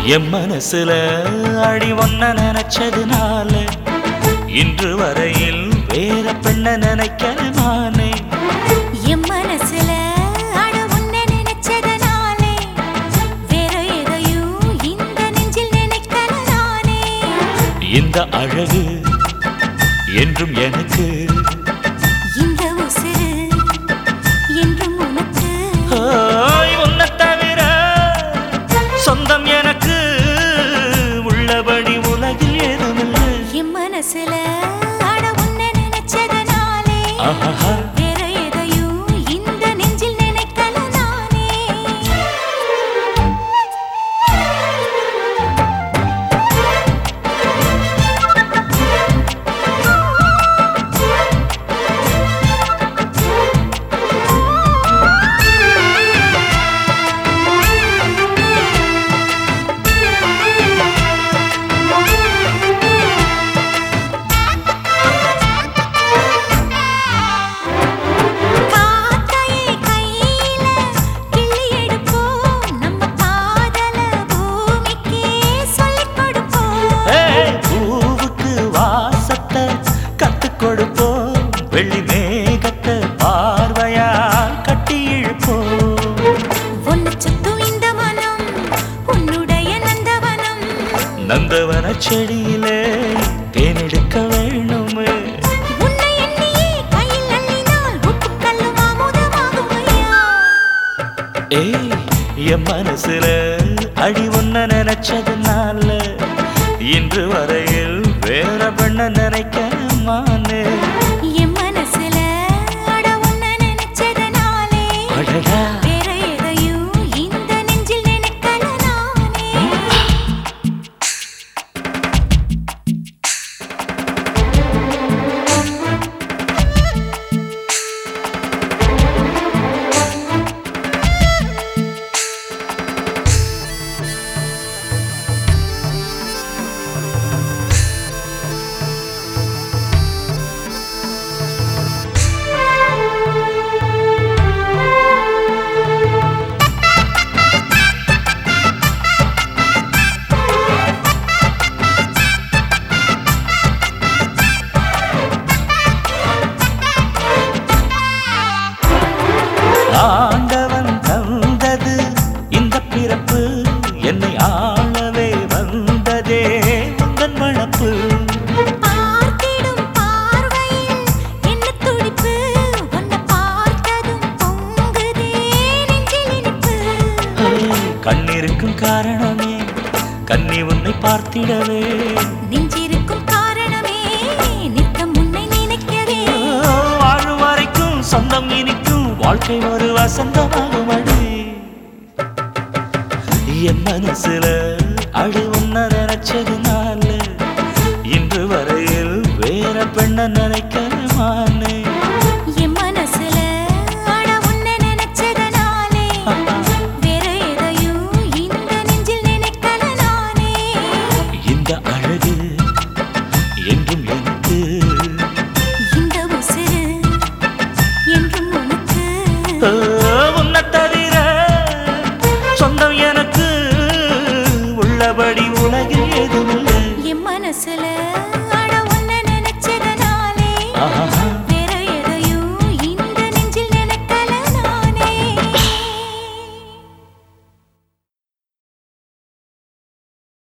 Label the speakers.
Speaker 1: என் மனசுல அடி ஒன்ன நினைச்சதுனால இன்று வரையில் வேற பெண்ண நினைக்கிற நானே
Speaker 2: என் மனசுல அட உன்னை நினைச்சதனாலே வேற எதையும் இந்த நெஞ்சில் நினைக்கல நானே
Speaker 1: இந்த அழகு என்றும் எனக்கு
Speaker 2: இந்த உசுறு என்றும் உனக்கு
Speaker 1: ஓய், உன்னைத் தவிர சொந்தம் எனக்கு உள்ளபடி உலகில் ஏதுமில்லை
Speaker 2: என் மனசுல அட உன்னை நினைச்சதனாலே
Speaker 1: ஆஹா
Speaker 2: வேற எதையும் இந்த நெஞ்சில் நினைக்கல நானே காக்கையை கையில கிள்ளி எடுப்போம் நம்ம காதல பூமிக்கே சொல்லிக் கொடுப்போம்
Speaker 1: ஏய், பூவுக்கு வாசத்தை கத்துக் கொடுப்போம் வெள்ளி மேகத்தை பார்வையால் கட்டி இழுப்போம்
Speaker 2: உன்னை சுத்தும் இந்த மனம் உன்னுடைய நந்தவனம்
Speaker 1: நந்தவன செடியிலே தேனெடுக்க வேணுமே
Speaker 2: உன்னை எண்ணியே கையில் அள்ளினால் உப்புக்கல்லும் அமுதமாகும் ஐயா
Speaker 1: ஏய் என் மனசுல அடி ஒன்ன நினைச்சதுனால இன்று வரையில் வேற பெண்ண நினைக்க மானே
Speaker 2: என் மனசுல அட உன்னை நினைச்சதனாலே
Speaker 1: அடடா
Speaker 2: வேற எதையும் இந்த நெஞ்சில் நினைக்கல நானே
Speaker 1: ஆண்டவன் தந்தது இந்த பிறப்பு என்னை ஆளவே வந்ததே உந்தன் வளப்பு
Speaker 2: பார்த்திடும் பார்வையில் என்ன துடிப்பு உன்னை பார்த்ததும் பொங்குதே நெஞ்சில் இனிப்பு
Speaker 1: கண்ணிருக்கும் காரணமே கண்ணி உன்னை பார்த்திடவே
Speaker 2: நெஞ்சிருக்கும் காரணமே நித்தம் உன்னை நினைக்கவே
Speaker 1: வாழும் வரைக்கும் சொந்தம் இனிக்கும் வாழ்க்கை ஒரு வசந்தமாகும் அடி என் மனசுல அடி உன்ன நினைச்சதுனால இன்று வரையில் வேற பெண்ண நினைக்கிறமானே
Speaker 2: என் மனசுல அட உன்னை நினைச்சதனாலே வேற எதையும் இந்த நெஞ்சில் நினைக்கல நானே
Speaker 1: இந்த அழகு என்றும் எனக்கு
Speaker 2: இந்த உசுறு என்றும் உனக்கு
Speaker 1: ஓ, உன்னைத் தவிர சொந்தம் எனக்கு உள்ளபடி உலகில் ஏதுமில்லை
Speaker 2: என் மனசுல